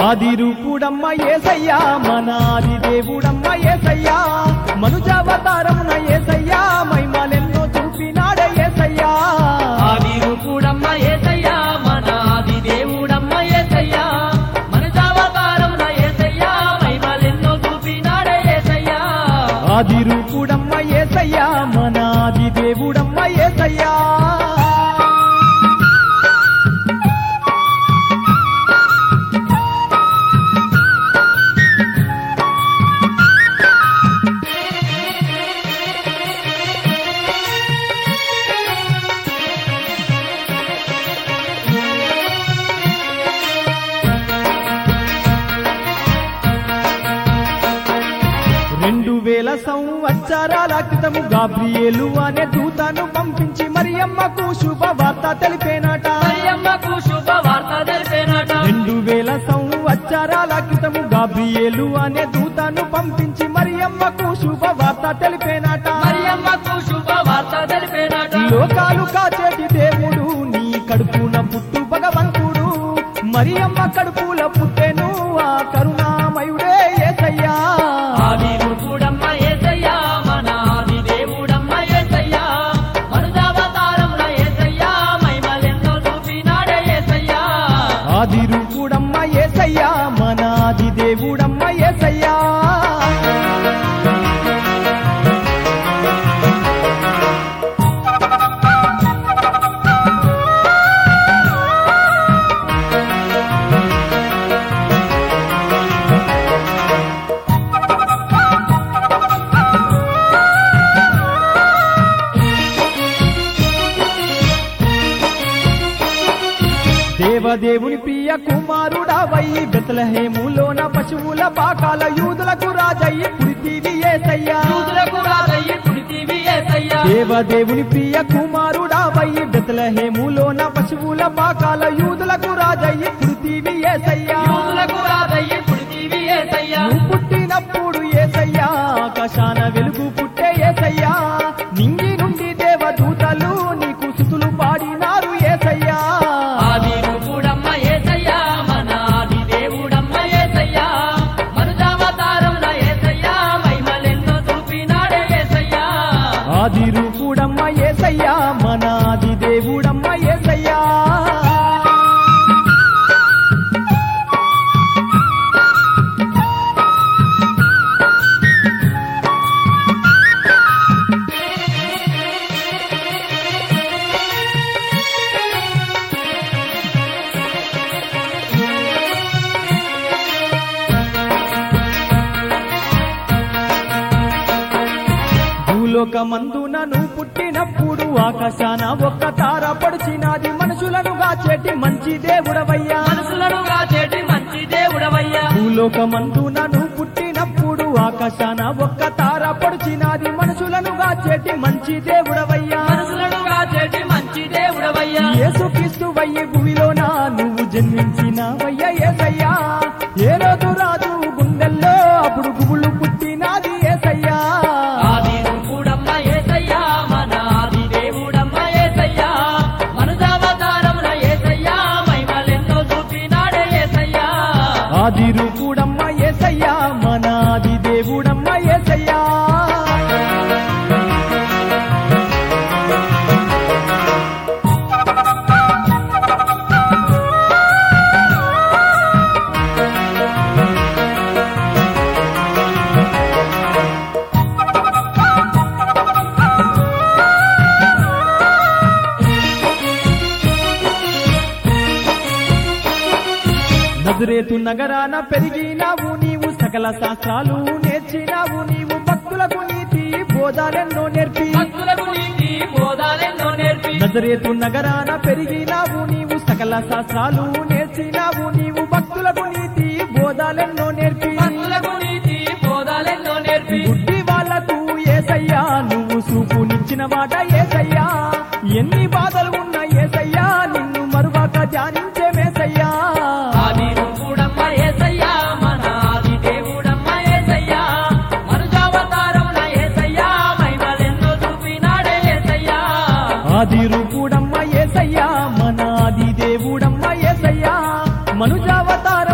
ఆది రూపుడమ్మ ఏసయ్యా మన ఆది దేవుడమ్మ ఏసయ్యా మనుజావతారమున ఏసయ్యా మైమాలెన్నో చూపినాడే ఏసయ్యా ఆది రూపుడమ్మ ఏసయ్యా మన ఆది దేవుడమ్మ ఏసయ్యా మన జావతారమున ఏసయ్యా మహిమలెన్నో చూపినాడే ఏసయ్యా ఆది రూపుడమ్మ ఏసయ్యా మన ఆది దేవుడమ్మ ఏసయ్యా రెండు వేల సంవత్సరాల క్రితము గాబ్రియేలు అనే దూతను పంపించి మరియమ్మకు శుభవార్త తెలిపేనట మరియమ్మకు శుభవార్త తెలిపేనట రెండు వేల సంవత్సరాల క్రితము గాబ్రియేలు అనే దూతను పంపించి మరియమ్మకు శుభవార్త తెలిపేనట మరియమ్మకు శుభవార్త తెలిపేనట లోకాలు కాచేటి దేవుడు నీ కడుపున పుట్టు భగవంతుడు మరియమ్మ కడుపుల పుట్టెను ఆ కరుణామయుడే ఏసయ్యా ఆది రూపుడమ్మ ఏసయ్యా మన ఆది దేవుడమ్మ ఏసయ్యా మన జావతారమున ఏసయ్యా మహిమలెన్నో చూపినాడే ఏసయ్యా ఆది రూపుడమ్మ ఏసయ్యా మన ఆది దేవుడమ్మ ఏసయ్యా దేవదేవుని ప్రియ కుమారుడవై బెతలహేములోన పశువుల పాకాల యూదులకు రాజయ్యి పురితివి ఏసయ్యా యూదులకు రాజయ్యి పుడితివి ఏసయ్యా దేవదేవుని ప్రియ కుమారుడవై బెతలహేములోన పశువుల పాకాల యూదులకు రాజయ్యి పురితివి ఏసయ్యా యూదులకు రాజయ్యి పుడితివి ఏసయ్యా నువ్వు పుట్టినప్పుడు ఏసయ్యా ఆకాశాన వెలుగు పుట్టే ఏసయ్యా నింగి నుండి దేవదూతలు నీకు సుతులు పాడినారు ఏసయ్యా ఆది రూపుడమ్మ ఏసయ్యా మన ఆది దేవుడమ్మ ఏసయ్యా మన జావతారమున ఏసయ్యా మహిమలెన్నో చూపినాడే ఏసయ్యా ఆది రూపుడమ్మ ఏసయ్యా మన ఆది దేవుడమ్మ ఏసయ్యా భూలోకమందున నువ్వు పుట్టినప్పుడు ఆకాశాన ఒక్క తార పడిచినది మనుషులను గాచేటి మంచి దేవుడవయ్యా మనసులను కాచేటి మంచి దేవుడవయ్యా భూలోకమందున నువ్వు పుట్టినప్పుడు ఆకాశాన ఒక్క తార పడిచినది మనుషులను గాచేటి మంచి దేవుడవయ్యా మనసులను కాచేటి మంచి దేవుడవయ్యా యేసుక్రీస్తు వయ్యి భూమిలోన నువ్వు జన్మించినవయ్య ఏసయ్యా ఏ రోజు రాజు గుండెల్లో అప్పుడు గుబులు పుట్టినాది ఏసయ్యా ఆది రూపుడమ్మ ఏసయ్యా మన ఆది దేవుడమ్మ ఏసయ్యా మన జావతారమున ఏసయ్యా మహిమలెన్నో చూపినాడే ఏసయ్యా ఆది రూపుడమ్మ ఏసయ్యా మన ఆది దేవుడమ్మ ఏసయ్యా నజరేతు నగరాన పెరిగినావు నీవు సకల శాస్త్రాలు నేర్చినావు నీవు భక్తులకు నీతి బోధాలెన్నో నేర్పి భక్తులకు నీతి బోధాలెన్నో నేర్పి నజరేతు నగరాన పెరిగినావు నీవు సకల శాస్త్రాలు నేర్చినావు నీవు భక్తులకు నీతి బోధాలెన్నో నేర్పి భక్తులకు నీతి బోధాలెన్నో నేర్పి బుద్ధి వాళ్లకు ఏసయ్యా నువ్వు చూపునిచ్చిన మాట ఏసయ్యా ఎన్ని బాధలు ఉన్న ఏసయ్యా నిన్ను మరువాక ధ్యానించే మేసయ్యా ఆది రూపుడమ్మ ఏసయ్యా మన ఆది దేవుడమ్మ ఏసయ్యా మన జావతారమున ఏసయ్యా మహిమలెన్నో చూపినాడే ఏసయ్యా ఆది రూపుడమ్మ ఏసయ్యా మన ఆది దేవుడమ్మ ఏసయ్యా మనుజావతార